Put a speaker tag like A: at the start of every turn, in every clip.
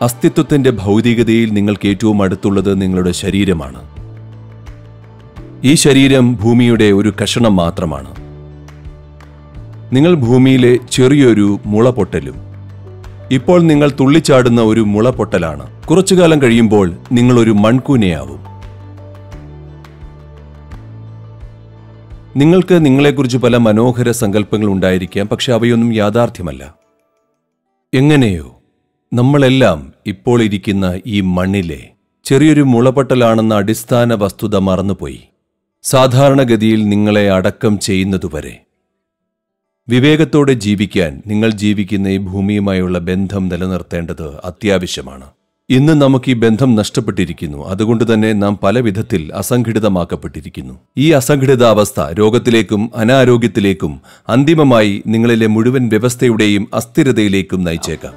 A: അസ്തിത്വത്തിന്റെ ഭൗതികതയിൽ നിങ്ങൾക്ക് ഏറ്റവും അടുത്തുള്ളത് നിങ്ങളുടെ ശരീരമാണ് ഈ ശരീരം ഭൂമിയുടെ ഒരു കഷണം മാത്രമാണ് നിങ്ങൾ ഭൂമിയിലെ ചെറിയൊരു മുള പൊട്ടലും ഇപ്പോൾ നിങ്ങൾ തുള്ളിച്ചാടുന്ന ഒരു മുള പൊട്ടലാണ് കുറച്ചു കാലം കഴിയുമ്പോൾ നിങ്ങൾ ഒരു മൺകൂനയാവും നിങ്ങൾക്ക് നിങ്ങളെക്കുറിച്ച് പല മനോഹര സങ്കല്പങ്ങൾ ഉണ്ടായിരിക്കാം പക്ഷെ അവയൊന്നും യാഥാർത്ഥ്യമല്ല എങ്ങനെയോ നമ്മളെല്ലാം ഇപ്പോൾ ഇരിക്കുന്ന ഈ മണ്ണിലെ ചെറിയൊരു മുളപൊട്ടലാണെന്ന അടിസ്ഥാന വസ്തുത മറന്നുപോയി സാധാരണഗതിയിൽ നിങ്ങളെ അടക്കം ചെയ്യുന്നതുവരെ വിവേകത്തോടെ ജീവിക്കാൻ നിങ്ങൾ ജീവിക്കുന്ന ഈ ഭൂമിയുമായുള്ള ബന്ധം നിലനിർത്തേണ്ടത് അത്യാവശ്യമാണ് ഇന്ന് നമുക്ക് ഈ ബന്ധം നഷ്ടപ്പെട്ടിരിക്കുന്നു അതുകൊണ്ട് തന്നെ നാം പല വിധത്തിൽ അസംഘടിതമാക്കപ്പെട്ടിരിക്കുന്നു ഈ അസംഘടിതാവസ്ഥ രോഗത്തിലേക്കും അനാരോഗ്യത്തിലേക്കും അന്തിമമായി നിങ്ങളിലെ മുഴുവൻ വ്യവസ്ഥയുടെയും അസ്ഥിരതയിലേക്കും നയിച്ചേക്കാം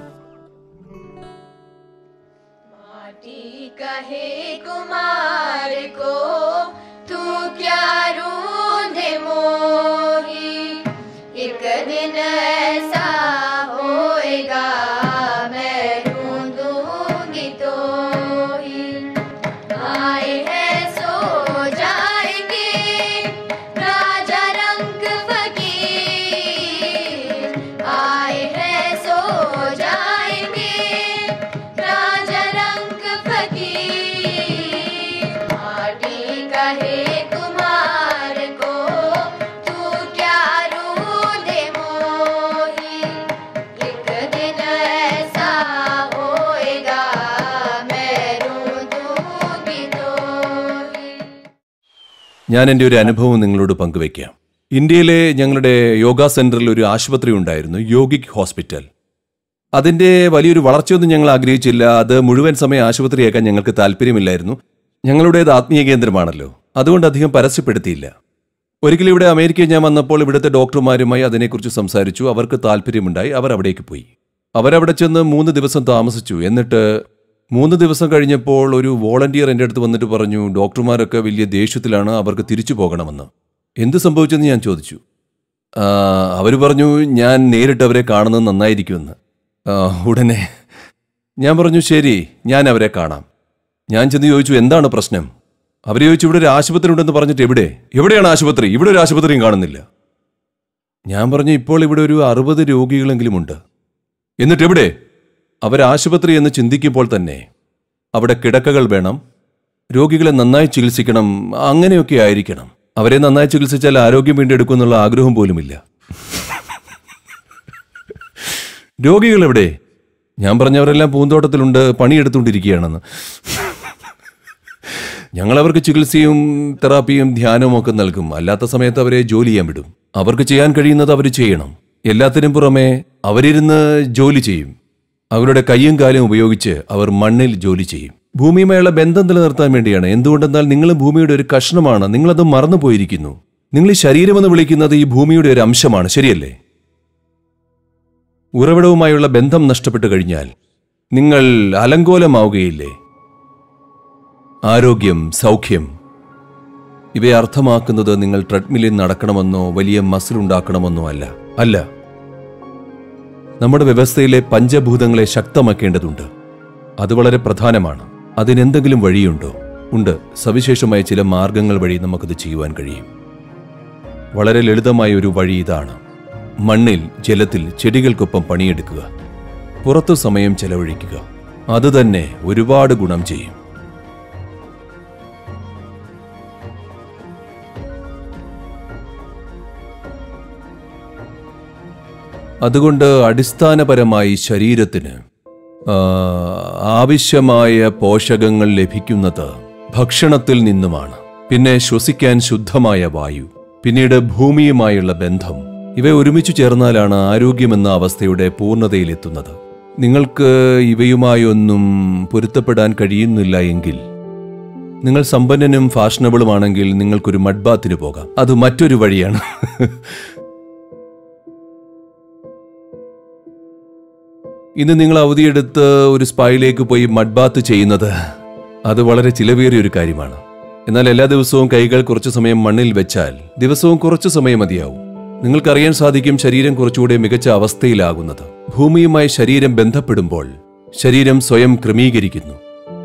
B: माटी कहे कुमार को तू क्या रूंधे मोही एक दिन ऐसा होएगा मैं रूंधूंगी तो ही आए हैं सो जाएंगे राजा रंग फकीर आए हैं सो जाएंगे राजा रंग फकीर माटी कहे कुमार को तू क्या रूदे मोही एक दिन ऐसा होएगा मैं रूदूंगी तो ही
A: ഞാൻ എൻ്റെ ഒരു അനുഭവം നിങ്ങളോട് പങ്കുവയ്ക്കാം ഇന്ത്യയിലെ ഞങ്ങളുടെ യോഗ സെന്ററിൽ ഒരു ആശുപത്രി ഉണ്ടായിരുന്നു യോഗിക് ഹോസ്പിറ്റൽ അതിൻ്റെ വലിയൊരു വളർച്ചയൊന്നും ഞങ്ങൾ ആഗ്രഹിച്ചില്ല അത് മുഴുവൻ സമയം ആശുപത്രിയാക്കാൻ ഞങ്ങൾക്ക് താല്പര്യമില്ലായിരുന്നു ഞങ്ങളുടേത് ആത്മീയ കേന്ദ്രമാണല്ലോ അതുകൊണ്ട് അധികം പരസ്യപ്പെടുത്തിയില്ല ഒരിക്കലും ഇവിടെ അമേരിക്കയിൽ ഞാൻ വന്നപ്പോൾ ഇവിടുത്തെ ഡോക്ടർമാരുമായി അതിനെക്കുറിച്ച് സംസാരിച്ചു അവർക്ക് താല്പര്യമുണ്ടായി അവർ അവിടേക്ക് പോയി അവരവിടെ ചെന്ന് മൂന്ന് ദിവസം താമസിച്ചു എന്നിട്ട് മൂന്ന് ദിവസം കഴിഞ്ഞപ്പോൾ ഒരു വോളണ്ടിയർ എൻ്റെ അടുത്ത് വന്നിട്ട് പറഞ്ഞു ഡോക്ടർമാരൊക്കെ വലിയ ദേഷ്യത്തിലാണ് അവർക്ക് തിരിച്ചു പോകണമെന്ന് എന്ത് സംഭവിച്ചെന്ന് ഞാൻ ചോദിച്ചു അവർ പറഞ്ഞു ഞാൻ നേരിട്ട് അവരെ കാണുന്നത് നന്നായിരിക്കുമെന്ന് ആ, ഉടനെ ഞാൻ പറഞ്ഞു ശരി ഞാൻ അവരെ കാണാം ഞാൻ ചെന്ന് ചോദിച്ചു എന്താണ് പ്രശ്നം അവർ ചോദിച്ചു ഇവിടെ ഒരു ആശുപത്രി ഉണ്ടെന്ന് പറഞ്ഞിട്ട് എവിടെ എവിടെയാണ് ആശുപത്രി ഇവിടെ ഒരു ആശുപത്രിയും കാണുന്നില്ല ഞാൻ പറഞ്ഞു ഇപ്പോൾ ഇവിടെ ഒരു അറുപത് രോഗികളെങ്കിലും ഉണ്ട് എന്നിട്ട് എവിടെ അവർ ആശുപത്രി എന്ന് ചിന്തിക്കുമ്പോൾ തന്നെ അവിടെ കിടക്കകൾ വേണം രോഗികളെ നന്നായി ചികിത്സിക്കണം അങ്ങനെയൊക്കെ ആയിരിക്കണം അവരെ നന്നായി ചികിത്സിച്ചാൽ ആരോഗ്യം വീണ്ടെടുക്കുമെന്നുള്ള ആഗ്രഹം പോലുമില്ല രോഗികൾ എവിടെ ഞാൻ പറഞ്ഞവരെല്ലാം പൂന്തോട്ടത്തിലുണ്ട് പണിയെടുത്തുകൊണ്ടിരിക്കുകയാണെന്ന് ഞങ്ങൾ അവർക്ക് ചികിത്സയും തെറാപ്പിയും ധ്യാനവും ഒക്കെ നൽകും അല്ലാത്ത സമയത്ത് അവരെ ജോലി ചെയ്യാൻ വിടും അവർക്ക് ചെയ്യാൻ കഴിയുന്നത് അവർ ചെയ്യണം എല്ലാത്തിനും പുറമെ അവരിരുന്ന് ജോലി ചെയ്യും അവരുടെ കൈയും കാലും ഉപയോഗിച്ച് അവർ മണ്ണിൽ ജോലി ചെയ്യും ഭൂമിയുമായുള്ള ബന്ധം നിലനിർത്താൻ വേണ്ടിയാണ് എന്തുകൊണ്ടെന്നാൽ നിങ്ങൾ ഭൂമിയുടെ ഒരു കഷ്ണമാണ് നിങ്ങളത് മറന്നുപോയിരിക്കുന്നു നിങ്ങൾ ഈ ശരീരമെന്ന് വിളിക്കുന്നത് ഈ ഭൂമിയുടെ ഒരു അംശമാണ് ശരിയല്ലേ ഉറവിടവുമായുള്ള ബന്ധം നഷ്ടപ്പെട്ടു കഴിഞ്ഞാൽ നിങ്ങൾ അലങ്കോലമാവുകയില്ലേ ആരോഗ്യം സൗഖ്യം ഇവയെ അർത്ഥമാക്കുന്നത് നിങ്ങൾ ട്രെഡ്മില്ലിൽ നടക്കണമെന്നോ വലിയ മസിൽ ഉണ്ടാക്കണമെന്നോ അല്ല അല്ല നമ്മുടെ വ്യവസ്ഥയിലെ പഞ്ചഭൂതങ്ങളെ ശക്തമാക്കേണ്ടതുണ്ട് അത് വളരെ പ്രധാനമാണ് അതിനെന്തെങ്കിലും വഴിയുണ്ടോ ഉണ്ട് സവിശേഷമായ ചില മാർഗങ്ങൾ വഴി നമുക്കത് ചെയ്യുവാൻ കഴിയും വളരെ ലളിതമായ ഒരു വഴി ഇതാണ് മണ്ണിൽ ജലത്തിൽ ചെടികൾക്കൊപ്പം പണിയെടുക്കുക പുറത്തു സമയം ചെലവഴിക്കുക അത് തന്നെ ഒരുപാട് ഗുണം ചെയ്യും അതുകൊണ്ട് അടിസ്ഥാനപരമായി ശരീരത്തിന് ആ, ആവശ്യമായ പോഷകങ്ങൾ ലഭിക്കുന്നത് ഭക്ഷണത്തിൽ നിന്നുമാണ് പിന്നെ ശ്വസിക്കാൻ ശുദ്ധമായ വായു പിന്നീട് ഭൂമിയുമായുള്ള ബന്ധം ഇവ ഒരുമിച്ച് ചേർന്നാലാണ് ആരോഗ്യമെന്ന അവസ്ഥയുടെ പൂർണ്ണതയിലെത്തുന്നത് നിങ്ങൾക്ക് ഇവയുമായൊന്നും പൊരുത്തപ്പെടാൻ കഴിയുന്നില്ല എങ്കിൽ നിങ്ങൾ സമ്പന്നനും ഫാഷനബിളുമാണെങ്കിൽ നിങ്ങൾക്കൊരു മഡ്ബാത്തിന് പോകാം അത് മറ്റൊരു വഴിയാണ് ഇന്ന് നിങ്ങൾ അവധിയെടുത്ത് ഒരു സ്പായിലേക്ക് പോയി മഡ്ബാത്ത് ചെയ്യുന്നത് അത് വളരെ ചിലവേറിയ ഒരു കാര്യമാണ് എന്നാൽ എല്ലാ ദിവസവും കൈകൾ കുറച്ചു സമയം മണ്ണിൽ വെച്ചാൽ ദിവസവും കുറച്ചു സമയം മതിയാവും നിങ്ങൾക്കറിയാൻ സാധിക്കും ശരീരം കുറച്ചുകൂടെ മികച്ച അവസ്ഥയിലാകുന്നത് ഭൂമിയുമായി ശരീരം ബന്ധപ്പെടുമ്പോൾ ശരീരം സ്വയം ക്രമീകരിക്കുന്നു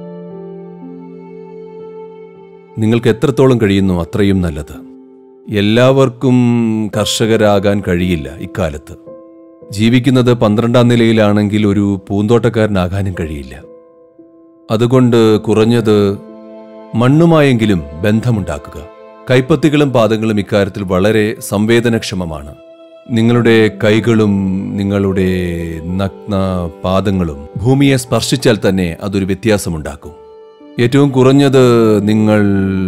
A: നിങ്ങൾക്ക് എത്രത്തോളം കഴിയുന്നു അത്രയും നല്ലത് എല്ലാവർക്കും കർഷകരാകാൻ കഴിയില്ല ഇക്കാലത്ത് ജീവിക്കുന്നത് പന്ത്രണ്ടാം നിലയിലാണെങ്കിൽ ഒരു പൂന്തോട്ടക്കാരനാകാനും കഴിയില്ല അതുകൊണ്ട് കുറഞ്ഞത് മണ്ണുമായെങ്കിലും ബന്ധമുണ്ടാക്കുക കൈപ്പത്തികളും പാദങ്ങളും ഇക്കാര്യത്തിൽ വളരെ സംവേദനക്ഷമമാണ് നിങ്ങളുടെ കൈകളും നിങ്ങളുടെ നഗ്ന പാദങ്ങളും ഭൂമിയെ സ്പർശിച്ചാൽ തന്നെ അതൊരു വ്യത്യാസമുണ്ടാക്കും ഏറ്റവും കുറഞ്ഞത് നിങ്ങൾ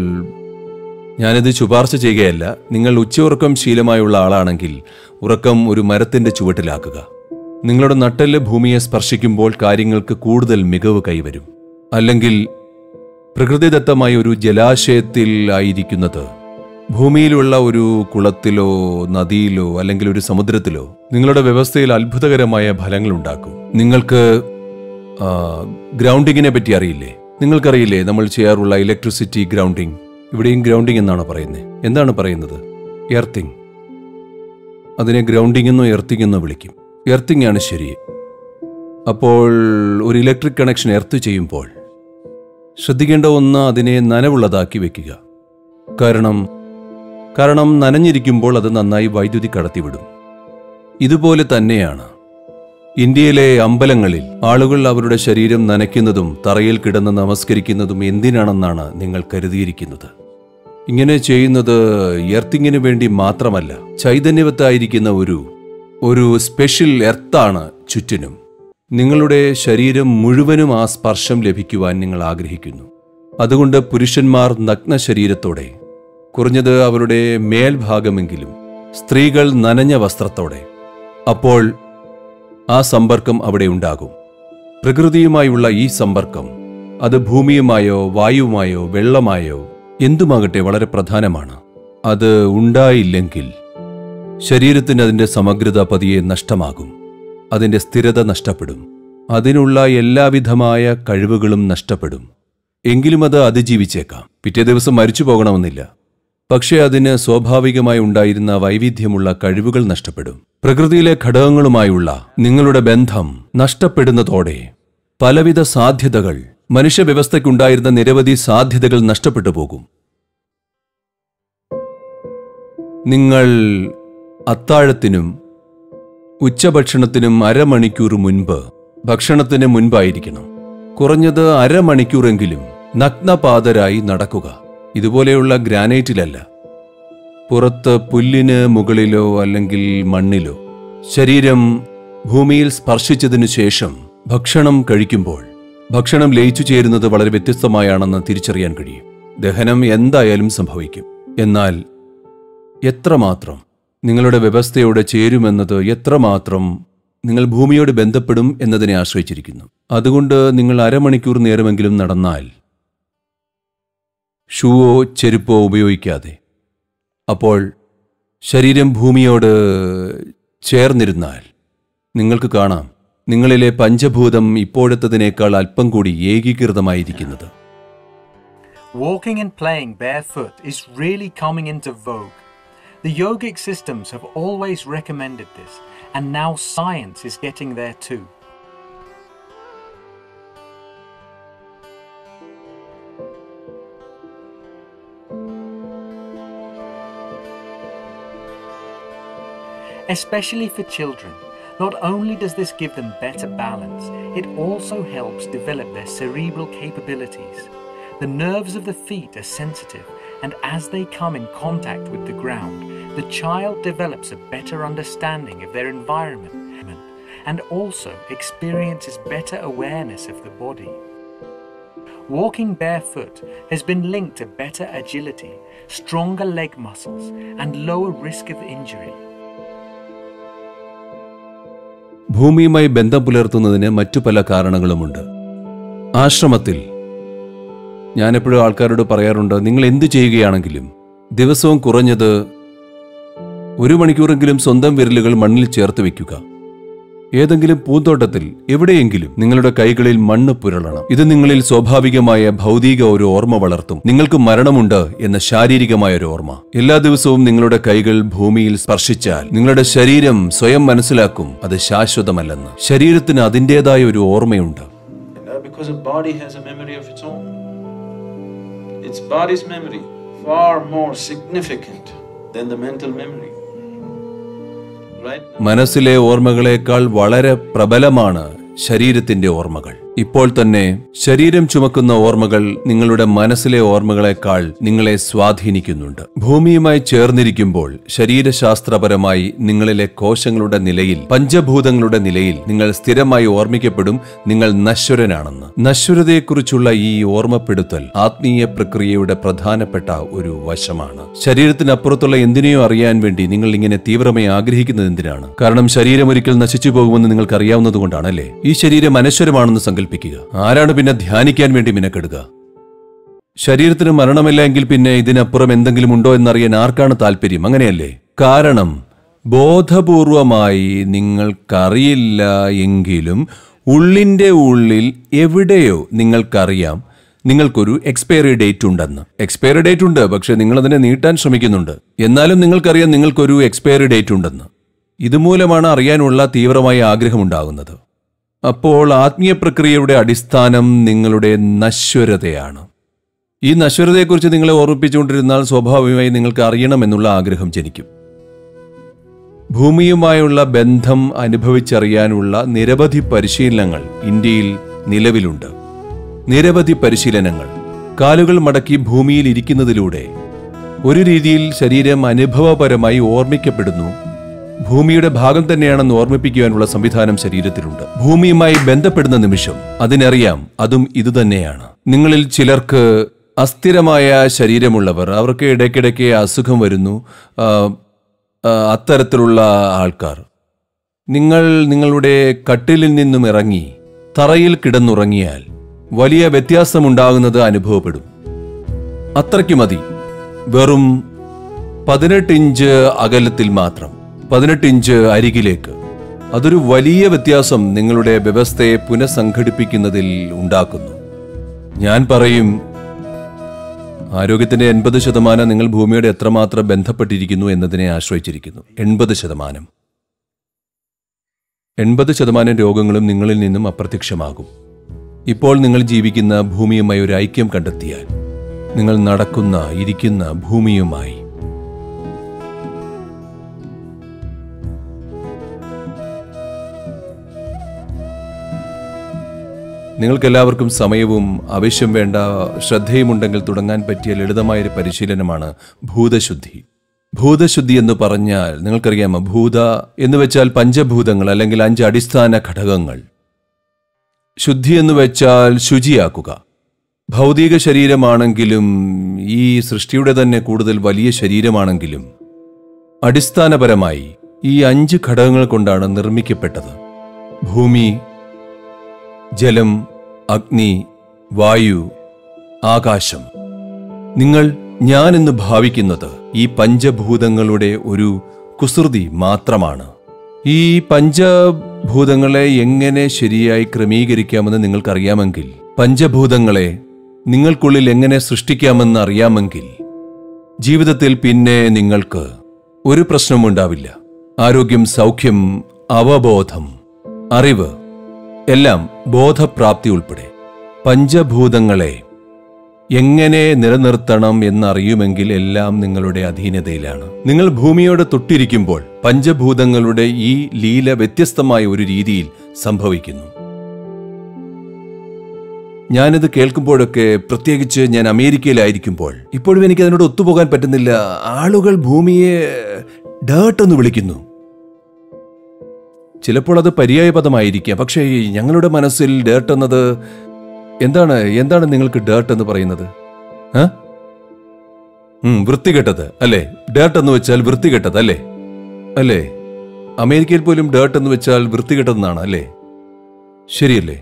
A: ഞാനിത് ശുപാർശ ചെയ്യുകയല്ല നിങ്ങൾ ഉച്ചയുറക്കം ശീലമായുള്ള ആളാണെങ്കിൽ ഉറക്കം ഒരു മരത്തിന്റെ ചുവട്ടിലാക്കുക നിങ്ങളുടെ നട്ടെല്ല് ഭൂമിയെ സ്പർശിക്കുമ്പോൾ കാര്യങ്ങൾക്ക് കൂടുതൽ മികവ് കൈവരും അല്ലെങ്കിൽ പ്രകൃതിദത്തമായ ഒരു ജലാശയത്തിൽ ആയിരിക്കുന്നത് ഭൂമിയിലുള്ള ഒരു കുളത്തിലോ നദിയിലോ അല്ലെങ്കിൽ ഒരു സമുദ്രത്തിലോ നിങ്ങളുടെ വ്യവസ്ഥയിൽ അത്ഭുതകരമായ ഫലങ്ങൾ ഉണ്ടാക്കും നിങ്ങൾക്ക് ആ, ഗ്രൗണ്ടിങ്ങിനെ പറ്റി അറിയില്ലേ നിങ്ങൾക്കറിയില്ലേ നമ്മൾ ചെയ്യാറുള്ള ഇലക്ട്രിസിറ്റി ഗ്രൗണ്ടിങ് ഇവിടെയും ഗ്രൗണ്ടിങ് എന്നാണ് പറയുന്നത് എന്താണ് പറയുന്നത് എർത്തിങ് അതിനെ ഗ്രൗണ്ടിങ് എന്നോ എർത്തിങ് എന്നോ വിളിക്കും എർത്തിങ് ആണ് ശരി അപ്പോൾ ഒരു ഇലക്ട്രിക് കണക്ഷൻ എർത്ത് ചെയ്യുമ്പോൾ ശ്രദ്ധിക്കേണ്ട ഒന്ന് അതിനെ നനവുള്ളതാക്കി വെക്കുക കാരണം കാരണം നനഞ്ഞിരിക്കുമ്പോൾ അത് നന്നായി വൈദ്യുതി കടത്തിവിടും ഇതുപോലെ തന്നെയാണ് ഇന്ത്യയിലെ അമ്പലങ്ങളിൽ ആളുകൾ അവരുടെ ശരീരം നനയ്ക്കുന്നതും തറയിൽ കിടന്ന് നമസ്കരിക്കുന്നതും എന്തിനാണെന്നാണ് നിങ്ങൾ കരുതിയിരിക്കുന്നത് ഇങ്ങനെ ചെയ്യുന്നത് എർത്തിങ്ങിന് വേണ്ടി മാത്രമല്ല ചൈതന്യവത്തായിരിക്കുന്ന ഒരു ഒരു സ്പെഷ്യൽ എർത്താണ് ചുറ്റിനും നിങ്ങളുടെ ശരീരം മുഴുവനും ആ സ്പർശം ലഭിക്കുവാൻ നിങ്ങൾ ആഗ്രഹിക്കുന്നു അതുകൊണ്ട് പുരുഷന്മാർ നഗ്ന ശരീരത്തോടെ കുറഞ്ഞത് അവരുടെ മേൽഭാഗമെങ്കിലും സ്ത്രീകൾ നനഞ്ഞ വസ്ത്രത്തോടെ അപ്പോൾ ആ സമ്പർക്കം അവിടെ ഉണ്ടാകും പ്രകൃതിയുമായുള്ള ഈ സമ്പർക്കം അത് ഭൂമിയുമായോ വായുവുമായോ വെള്ളമായോ എന്തുമാകട്ടെ വളരെ പ്രധാനമാണ് അത് ഉണ്ടായില്ലെങ്കിൽ ശരീരത്തിന് അതിന്റെ സമഗ്രത പതിയെ നഷ്ടമാകും അതിന്റെ സ്ഥിരത നഷ്ടപ്പെടും അതിനുള്ള എല്ലാവിധമായ കഴിവുകളും നഷ്ടപ്പെടും എങ്കിലും അത് അതിജീവിച്ചേക്കാം പിറ്റേ ദിവസം മരിച്ചു പോകണമെന്നില്ല പക്ഷേ അതിന് സ്വാഭാവികമായി ഉണ്ടായിരുന്ന വൈവിധ്യമുള്ള കഴിവുകൾ നഷ്ടപ്പെടും പ്രകൃതിയിലെ ഘടകങ്ങളുമായുള്ള നിങ്ങളുടെ ബന്ധം നഷ്ടപ്പെടുന്നതോടെ പലവിധ സാധ്യതകൾ മനുഷ്യവ്യവസ്ഥയ്ക്കുണ്ടായിരുന്ന നിരവധി സാധ്യതകൾ നഷ്ടപ്പെട്ടു പോകും നിങ്ങൾ അത്താഴത്തിനും ഉച്ചഭക്ഷണത്തിനും അരമണിക്കൂർ മുൻപ് ഭക്ഷണത്തിന് മുൻപായിരിക്കണം കുറഞ്ഞത് അരമണിക്കൂറെങ്കിലും നഗ്നപാതരായി നടക്കുക ഇതുപോലെയുള്ള ഗ്രാനൈറ്റിലല്ല പുറത്ത് പുല്ലിന് മുകളിലോ അല്ലെങ്കിൽ മണ്ണിലോ ശരീരം ഭൂമിയിൽ സ്പർശിച്ചതിനു ശേഷം ഭക്ഷണം കഴിക്കുമ്പോൾ ഭക്ഷണം ലയിച്ചു ചേരുന്നത് വളരെ വ്യത്യസ്തമായാണെന്ന് തിരിച്ചറിയാൻ കഴിയും ദഹനം എന്തായാലും സംഭവിക്കും എന്നാൽ എത്രമാത്രം നിങ്ങളുടെ വ്യവസ്ഥയോട് ചേരുമെന്നത് എത്രമാത്രം നിങ്ങൾ ഭൂമിയോട് ബന്ധപ്പെടും എന്നതിനെ ആശ്രയിച്ചിരിക്കുന്നു അതുകൊണ്ട് നിങ്ങൾ അരമണിക്കൂർ നേരമെങ്കിലും നടന്നാൽ ഷൂവോ ചെരുപ്പോ ഉപയോഗിക്കാതെ അപ്പോൾ ശരീരം ഭൂമിയോട് ചേർന്നിരുന്നാൽ നിങ്ങൾക്ക് കാണാം നിങ്ങളിലെ പഞ്ചഭൂതം ഇപ്പോഴത്തതിനേക്കാൾ അല്പം കൂടി ഏകീകൃതമായിരിക്കുന്നത്
C: Walking and playing barefoot is really coming into vogue. The yogic systems have always recommended this, and now science is getting there too. Especially for children, not only does this give them better balance, it also helps develop their cerebral capabilities. The nerves of the feet are sensitive, and as they come in contact with the ground, the child develops a better understanding of their environment and also experiences better awareness of the body. Walking barefoot has been linked to better agility, stronger leg muscles, and lower risk of injury.
A: ഭൂമിയുമായി ബന്ധം പുലർത്തുന്നതിന് മറ്റു പല കാരണങ്ങളുമുണ്ട് ആശ്രമത്തിൽ ഞാനെപ്പോഴും ആൾക്കാരോട് പറയാറുണ്ട് നിങ്ങൾ എന്തു ചെയ്യുകയാണെങ്കിലും ദിവസവും കുറഞ്ഞത് ഒരു മണിക്കൂറെങ്കിലും സ്വന്തം വിരലുകൾ മണ്ണിൽ ചേർത്ത് വെക്കുക ഏതെങ്കിലും പൂന്തോട്ടത്തിൽ എവിടെയെങ്കിലും നിങ്ങളുടെ കൈകളിൽ മണ്ണ് പുരളണം ഇത് നിങ്ങളിൽ സ്വാഭാവികമായ ഭൗതിക ഒരു ഓർമ്മ വളർത്തും നിങ്ങൾക്ക് മരണമുണ്ട് എന്ന ശാരീരികമായ ഒരു ഓർമ്മ എല്ലാ ദിവസവും നിങ്ങളുടെ കൈകൾ ഭൂമിയിൽ സ്പർശിച്ചാൽ നിങ്ങളുടെ ശരീരം സ്വയം മനസ്സിലാക്കും അത് ശാശ്വതമല്ലെന്ന് ശരീരത്തിന് അതിൻ്റെതായ ഒരു ഓർമ്മയുണ്ട്
D: Because a body has a memory of its own. Its body's memory far more significant than the mental memory. Right?
A: മനസ്സിലെ ഓർമ്മകളേക്കാൾ വളരെ പ്രബലമാണ് ശരീരത്തിന്റെ ഓർമ്മകൾ ഇപ്പോൾ തന്നെ ശരീരം ചുമക്കുന്ന ഓർമ്മകൾ നിങ്ങളുടെ മനസ്സിലെ ഓർമ്മകളെക്കാൾ നിങ്ങളെ സ്വാധീനിക്കുന്നുണ്ട് ഭൂമിയുമായി ചേർന്നിരിക്കുമ്പോൾ ശരീരശാസ്ത്രപരമായി നിങ്ങളിലെ കോശങ്ങളുടെ നിലയിൽ പഞ്ചഭൂതങ്ങളുടെ നിലയിൽ നിങ്ങൾ സ്ഥിരമായി ഓർമ്മിക്കപ്പെടും നിങ്ങൾ നശ്വരനാണെന്ന് നശ്വരതയെക്കുറിച്ചുള്ള ഈ ഓർമ്മപ്പെടുത്തൽ ആത്മീയ പ്രക്രിയയുടെ പ്രധാനപ്പെട്ട ഒരു വശമാണ് ശരീരത്തിനപ്പുറത്തുള്ള എന്തിനെയോ അറിയാൻ വേണ്ടി നിങ്ങൾ ഇങ്ങനെ തീവ്രമായി ആഗ്രഹിക്കുന്നത് എന്തിനാണ് കാരണം ശരീരം ഒരിക്കൽ നശിച്ചു പോകുമെന്ന് നിങ്ങൾക്ക് അറിയാവുന്നത് അല്ലേ ഈ ശരീരം അനശ്വരമാണെന്ന് സങ്കല്പിക്കുക ആരാണ് പിന്നെ ധ്യാനിക്കാൻ വേണ്ടി മിനക്കെടുക ശരീരത്തിന് മരണമില്ല എങ്കിൽ പിന്നെ ഇതിനപ്പുറം എന്തെങ്കിലും ഉണ്ടോ എന്നറിയാൻ ആർക്കാണ് താല്പര്യം അങ്ങനെയല്ലേ കാരണം ബോധപൂർവമായി നിങ്ങൾക്കറിയില്ല എങ്കിലും ഉള്ളിന്റെ ഉള്ളിൽ എവിടെയോ നിങ്ങൾക്കറിയാം നിങ്ങൾക്കൊരു എക്സ്പയറി ഡേറ്റ് ഉണ്ടെന്ന് എക്സ്പയറി ഡേറ്റ് ഉണ്ട് പക്ഷെ നിങ്ങൾ അതിനെ നീട്ടാൻ ശ്രമിക്കുന്നുണ്ട് എന്നാലും നിങ്ങൾക്കറിയാം നിങ്ങൾക്കൊരു എക്സ്പയറി ഡേറ്റ് ഉണ്ടെന്ന് ഇതുമൂലമാണ് അറിയാനുള്ള തീവ്രമായ ആഗ്രഹമുണ്ടാകുന്നത് അപ്പോൾ ആത്മീയ പ്രക്രിയയുടെ അടിസ്ഥാനം നിങ്ങളുടെ നശ്വരതയാണ് ഈ നശ്വരതയെക്കുറിച്ച് നിങ്ങളെ ഓർമ്മിപ്പിച്ചുകൊണ്ടിരുന്നാൽ സ്വാഭാവികമായി നിങ്ങൾക്ക് അറിയണമെന്നുള്ള ആഗ്രഹം ജനിക്കും ഭൂമിയുമായുള്ള ബന്ധം അനുഭവിച്ചറിയാനുള്ള നിരവധി പരിശീലനങ്ങൾ ഇന്ത്യയിൽ നിലവിലുണ്ട് നിരവധി പരിശീലനങ്ങൾ കാലുകൾ മടക്കി ഭൂമിയിൽ ഇരിക്കുന്നതിലൂടെ ഒരു രീതിയിൽ ശരീരം അനുഭവപരമായി ഓർമ്മിക്കപ്പെടുന്നു ഭൂമിയുടെ ഭാഗം തന്നെയാണെന്ന് ഓർമ്മിപ്പിക്കുവാനുള്ള സംവിധാനം ശരീരത്തിലുണ്ട് ഭൂമിയുമായി ബന്ധപ്പെടുന്ന നിമിഷം അതിനറിയാം അതും ഇതുതന്നെയാണ് നിങ്ങളിൽ ചിലർക്ക് അസ്ഥിരമായ ശരീരമുള്ളവർ അവർക്ക് ഇടയ്ക്കിടയ്ക്ക് അസുഖം വരുന്നു ആ, ആ, അത്തരത്തിലുള്ള ആൾക്കാർ നിങ്ങൾ നിങ്ങളുടെ കട്ടിലിൽ നിന്നും ഇറങ്ങി തറയിൽ കിടന്നുറങ്ങിയാൽ വലിയ വ്യത്യാസമുണ്ടാകുന്നത് അനുഭവപ്പെടും അത്രയ്ക്ക് മതി വെറും പതിനെട്ട് ഇഞ്ച് അകലത്തിൽ മാത്രം പതിനെട്ട് ഇഞ്ച് അരികിലേക്ക് അതൊരു വലിയ വ്യത്യാസം നിങ്ങളുടെ വ്യവസ്ഥയെ പുനഃസംഘടിപ്പിക്കുന്നതിൽ ഉണ്ടാക്കുന്നു ഞാൻ പറയും ആരോഗ്യത്തിന്റെ എൺപത് ശതമാനം നിങ്ങൾ ഭൂമിയോട് എത്രമാത്രം ബന്ധപ്പെട്ടിരിക്കുന്നു എന്നതിനെ ആശ്രയിച്ചിരിക്കുന്നു എൺപത് ശതമാനം എൺപത് ശതമാനം രോഗങ്ങളും നിങ്ങളിൽ നിന്നും അപ്രത്യക്ഷമാകും ഇപ്പോൾ നിങ്ങൾ ജീവിക്കുന്ന ഭൂമിയുമായി ഒരു ഐക്യം കണ്ടെത്തിയാൽ നിങ്ങൾ നടക്കുന്ന ഇരിക്കുന്ന ഭൂമിയുമായി നിങ്ങൾക്കെല്ലാവർക്കും സമയവും ആവശ്യം വേണ്ട ശ്രദ്ധയുമുണ്ടെങ്കിൽ തുടങ്ങാൻ പറ്റിയ ലളിതമായൊരു പരിശീലനമാണ് ഭൂതശുദ്ധി ഭൂതശുദ്ധി എന്ന് പറഞ്ഞാൽ നിങ്ങൾക്കറിയാമോ ഭൂത എന്ന് വെച്ചാൽ പഞ്ചഭൂതങ്ങൾ അല്ലെങ്കിൽ അഞ്ച് അടിസ്ഥാന ഘടകങ്ങൾ ശുദ്ധി എന്ന് വെച്ചാൽ ശുചിയാക്കുക ഭൗതിക ശരീരമാണെങ്കിലും ഈ സൃഷ്ടിയുടെ തന്നെ കൂടുതൽ വലിയ ശരീരമാണെങ്കിലും അടിസ്ഥാനപരമായി ഈ അഞ്ച് ഘടകങ്ങൾ കൊണ്ടാണ് നിർമ്മിക്കപ്പെട്ടത് ഭൂമി ജലം അഗ്നി വായു ആകാശം നിങ്ങൾ ഞാനെന്ന് ഭാവിക്കുന്നത് ഈ പഞ്ചഭൂതങ്ങളുടെ ഒരു കുസൃതി മാത്രമാണ് ഈ പഞ്ചഭൂതങ്ങളെ എങ്ങനെ ശരിയായി ക്രമീകരിക്കാമെന്ന് നിങ്ങൾക്കറിയാമെങ്കിൽ പഞ്ചഭൂതങ്ങളെ നിങ്ങൾക്കുള്ളിൽ എങ്ങനെ സൃഷ്ടിക്കാമെന്ന് അറിയാമെങ്കിൽ ജീവിതത്തിൽ പിന്നെ നിങ്ങൾക്ക് ഒരു പ്രശ്നവും ഉണ്ടാവില്ല ആരോഗ്യം സൗഖ്യം അവബോധം അറിവ് എല്ലാം ബോധപ്രാപ്തി ഉൾപ്പെടെ പഞ്ചഭൂതങ്ങളെ എങ്ങനെ നിലനിർത്തണം എന്നറിയുമെങ്കിൽ എല്ലാം നിങ്ങളുടെ അധീനതയിലാണ് നിങ്ങൾ ഭൂമിയോട് തൊട്ടിരിക്കുമ്പോൾ പഞ്ചഭൂതങ്ങളുടെ ഈ ലീല വ്യത്യസ്തമായ ഒരു രീതിയിൽ സംഭവിക്കുന്നു ഞാനിത് കേൾക്കുമ്പോഴൊക്കെ പ്രത്യേകിച്ച് ഞാൻ അമേരിക്കയിലായിരിക്കുമ്പോൾ ഇപ്പോഴും എനിക്ക് അതിനോട് ഒത്തുപോകാൻ പറ്റുന്നില്ല ആളുകൾ ഭൂമിയെ ഡേർട്ട് എന്ന് വിളിക്കുന്നു ചിലപ്പോൾ അത് പര്യായ പദമായിരിക്കാം പക്ഷേ ഈ ഞങ്ങളുടെ മനസ്സിൽ ഡേർട്ട് എന്നത് എന്താണ് എന്താണ് നിങ്ങൾക്ക് ഡേർട്ട് എന്ന് പറയുന്നത് ആ? ഉം, വൃത്തികെട്ടത് അല്ലേ ഡേർട്ട് എന്ന് വെച്ചാൽ വൃത്തികെട്ടത് അല്ലേ അല്ലേ അമേരിക്കയിൽ പോലും ഡേർട്ട് എന്ന് വെച്ചാൽ വൃത്തികെട്ടതെന്നാണ് അല്ലേ ശരിയല്ലേ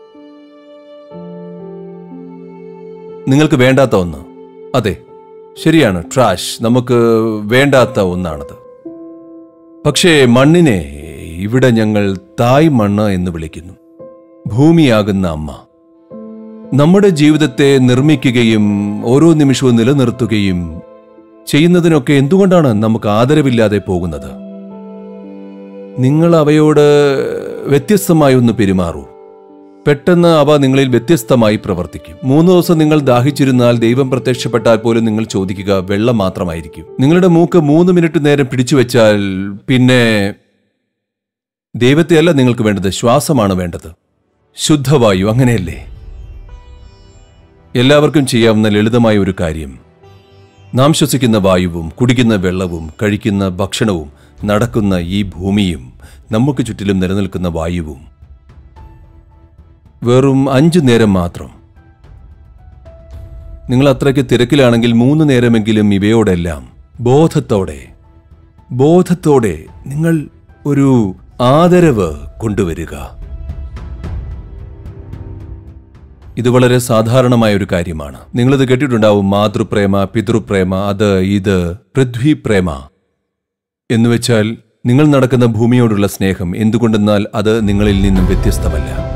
A: നിങ്ങൾക്ക് വേണ്ടാത്ത ഒന്ന് അതെ ശരിയാണ് ട്രാഷ് നമുക്ക് വേണ്ടാത്ത ഒന്നാണത് പക്ഷേ മണ്ണിനെ ഇവിടെ ഞങ്ങൾ തായ് മണ്ണ് എന്ന് വിളിക്കുന്നു ഭൂമിയാകുന്ന അമ്മ നമ്മുടെ ജീവിതത്തെ നിർമ്മിക്കുകയും ഓരോ നിമിഷവും നിലനിർത്തുകയും ചെയ്യുന്നതിനൊക്കെ എന്തുകൊണ്ടാണ് നമുക്ക് ആദരവില്ലാതെ പോകുന്നത് നിങ്ങൾ അവയോട് വ്യത്യസ്തമായി ഒന്ന് പെരുമാറൂ പെട്ടെന്ന് അവ നിങ്ങളിൽ വ്യത്യസ്തമായി പ്രവർത്തിക്കും മൂന്ന് ദിവസം നിങ്ങൾ ദാഹിച്ചിരുന്നാൽ ദൈവം പ്രത്യക്ഷപ്പെട്ടാൽ പോലും നിങ്ങൾ ചോദിക്കുക വെള്ളം മാത്രമായിരിക്കും നിങ്ങളുടെ മൂക്ക് മൂന്ന് മിനിറ്റ് നേരം പിടിച്ചു വെച്ചാൽ പിന്നെ ദൈവത്തെയല്ല നിങ്ങൾക്ക് വേണ്ടത് ശ്വാസമാണ് വേണ്ടത് ശുദ്ധവായു അങ്ങനെയല്ലേ എല്ലാവർക്കും ചെയ്യാവുന്ന ലളിതമായ ഒരു കാര്യം നാം ശ്വസിക്കുന്ന വായുവും കുടിക്കുന്ന വെള്ളവും കഴിക്കുന്ന ഭക്ഷണവും നടക്കുന്ന ഈ ഭൂമിയും നമുക്ക് ചുറ്റിലും നിലനിൽക്കുന്ന വായുവും വെറും അഞ്ചു നേരം മാത്രം നിങ്ങൾ അത്രയ്ക്ക് തിരക്കിലാണെങ്കിൽ മൂന്ന് നേരമെങ്കിലും ഇവയോടെല്ലാം ബോധത്തോടെ ബോധത്തോടെ നിങ്ങൾ ഒരു ആദരവ് കൊണ്ടുവരിക ഇത് വളരെ സാധാരണമായ ഒരു കാര്യമാണ് നിങ്ങളിത് കേട്ടിട്ടുണ്ടാവും മാതൃപ്രേമ പിതൃപ്രേമ അത് ഇത് പൃഥ്വിപ്രേമ എന്നുവെച്ചാൽ നിങ്ങൾ നടക്കുന്ന ഭൂമിയോടുള്ള സ്നേഹം എന്തുകൊണ്ടെന്നാൽ അത് നിങ്ങളിൽ നിന്നും വ്യത്യസ്തമല്ല